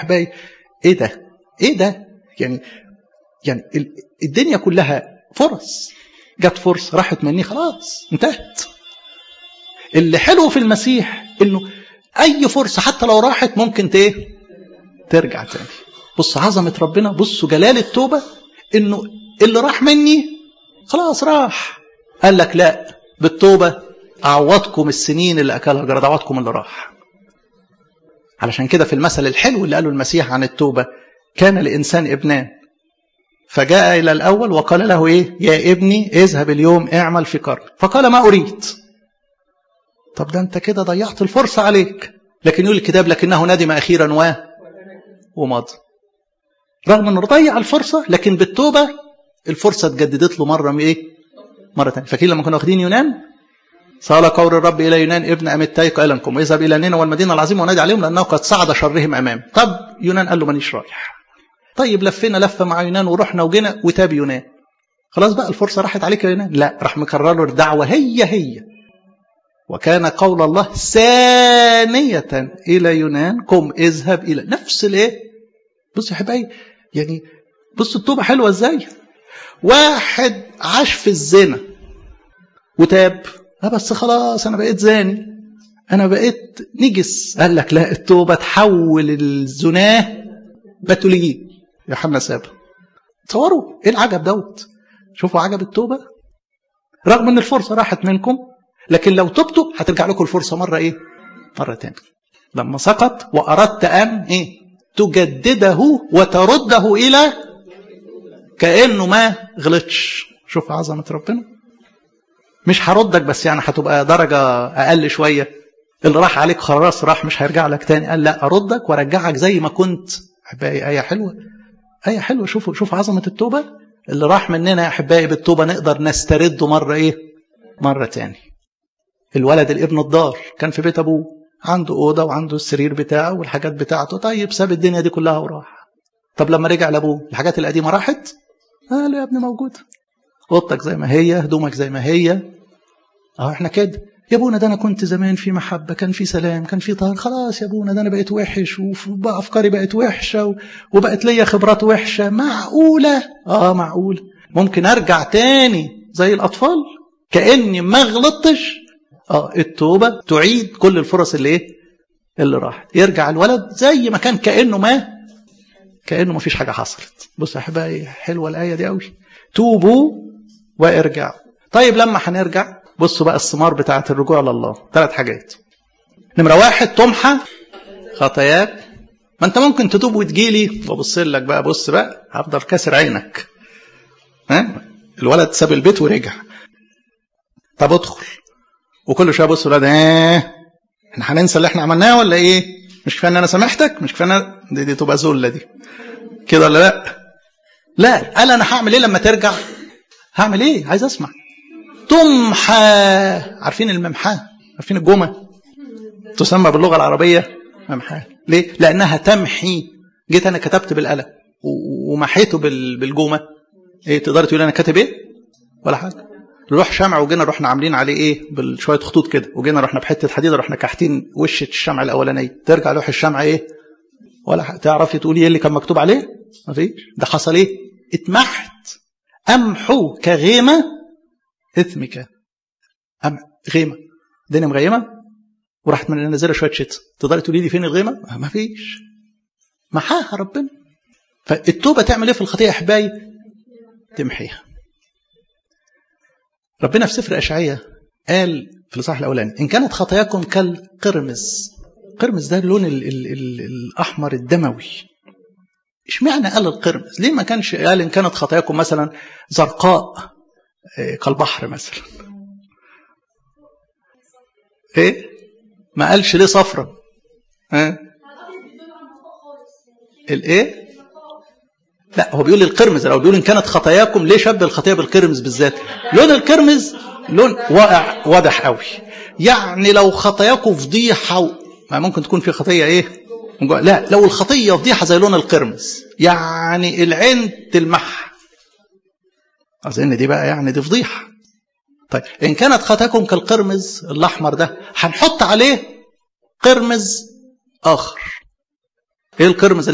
احبائي ايه ده ايه ده يعني يعني الدنيا كلها فرص جت فرصه راحت مني خلاص انتهت اللي حلو في المسيح انه اي فرصه حتى لو راحت ممكن ايه ترجع تاني بص عظمه ربنا بصوا جلال التوبه انه اللي راح مني خلاص راح قال لك لا بالتوبه اعوضكم السنين اللي اكلها الجراد اعوضكم اللي راح علشان كده في المثل الحلو اللي قاله المسيح عن التوبه كان الانسان ابنان فجاء الى الاول وقال له ايه يا ابني اذهب اليوم اعمل في كرم فقال ما اريد طب ده انت كده ضيعت الفرصه عليك لكن يقول الكتاب لكنه ندم اخيرا و ومضى رغم انه ضيع الفرصه لكن بالتوبه الفرصه اتجددت له مره ايه مره ثانيه فاكرين لما كنا واخدين يونان صال قول الرب الى يونان ابن امتاي قائلا لكم اذهب الى نينوى والمدينه العظيمه ونادي عليهم لانه قد صعد شرهم امام طب يونان قال له مانيش رايح طيب لفينا لفه مع يونان ورحنا وجينا وتاب يونان خلاص بقى الفرصه راحت عليك يا يونان لا راح مكرر له الدعوه هي هي وكان قول الله ثانية إلى يونان قم اذهب إلى نفس الإيه؟ بص يا حبايبي يعني بص التوبة حلوة إزاي؟ واحد عاش في الزنا وتاب اه بس خلاص أنا بقيت زاني أنا بقيت نجس قال لك لا التوبة تحول الزناه بتوليين يوحنا سابا تصوروا ايه العجب دوت شوفوا عجب التوبة رغم ان الفرصة راحت منكم لكن لو تبتوا هترجع لكم الفرصة مرة ايه مرة تانية لما سقط وأردت أن ايه تجدده وترده إلى كأنه ما غلطش شوف عظمة ربنا مش هردك بس يعني هتبقى درجة أقل شوية اللي راح عليك خلاص راح مش هيرجع لك تاني قال لا أردك وأرجعك زي ما كنت أحبائي آية حلوة آية حلوة شوفوا شوفوا عظمة التوبة اللي راح مننا يا أحبائي بالتوبة نقدر نسترده مرة إيه مرة تاني الولد الابن الدار كان في بيت أبوه عنده أوضة وعنده السرير بتاعه والحاجات بتاعته طيب ساب الدنيا دي كلها وراح طب لما رجع لأبوه الحاجات القديمة راحت قال له يا ابني موجودة أوضتك زي ما هي هدومك زي ما هي اه احنا كده يا ابونا ده انا كنت زمان في محبه كان في سلام كان في طهر خلاص يا ابونا ده انا بقيت وحش وافكاري بقت وحشه وبقت ليا خبرات وحشه معقوله اه معقول ممكن ارجع تاني زي الاطفال كاني ما غلطتش اه التوبه تعيد كل الفرص اللي ايه اللي راحت يرجع الولد زي ما كان كانه ما كانه ما فيش حاجه حصلت بص يا احبائي حلوه الايه دي قوي توبوا وارجعوا طيب لما هنرجع بصوا بقى الثمار بتاعة الرجوع لله ثلاث حاجات نمرة واحد تمحى خطاياك ما انت ممكن تتوب وتجيلي وابص لك بقى بص بقى هفضل كاسر عينك ها الولد ساب البيت ورجع طب ادخل وكل شويه بص الولد ايه احنا هننسى اللي احنا عملناه ولا ايه مش كفايه ان انا سامحتك مش كفايه أنا... دي, دي تبقى ذله دي كده ولا لا لا قال انا هعمل ايه لما ترجع هعمل ايه عايز اسمع تمحى عارفين الممحاه عارفين الجمة تسمى باللغة العربية ممحاه ليه لأنها تمحي جيت أنا كتبت بالقلم ومحيته بالجمة ايه تقدر تقول أنا كاتب ايه ولا حاجة نروح شمع وجينا رحنا عاملين عليه ايه بشويه خطوط كده وجينا رحنا بحته حديده رحنا كاحتين وش الشمع الاولانيه ترجع لوح الشمع ايه ولا تعرفي تقولي ايه اللي كان مكتوب عليه مفيش ده حصل ايه اتمحت امحو كغيمه اثمك أم غيمة الدنيا مغيمة وراحت من نازله شويه شتاء تقدري تقولي لي فين الغيمه ما فيش محاها ربنا فالتوبه تعمل ايه في الخطيئه يا احبائي تمحيها ربنا في سفر اشعياء قال في الاصحاح الاولاني ان كانت خطاياكم كالقرمز القرمز ده اللون ال ال ال الاحمر الدموي اشمعنى قال القرمز ليه ما كانش قال ان كانت خطاياكم مثلا زرقاء كالبحر مثلا ايه ما قالش ليه صفرة ها الايه لا هو بيقول القرمز لو بيقول ان كانت خطاياكم ليه شبه الخطيه بالقرمز بالذات لون القرمز لون واقع واضح قوي يعني لو خطاياكم فضيحه و... ما ممكن تكون في خطيه ايه لا لو الخطيه فضيحه زي لون القرمز يعني العين تلمح أظن دي بقى يعني دي فضيحة طيب إن كانت خطاكم كالقرمز الأحمر ده هنحط عليه قرمز آخر إيه القرمز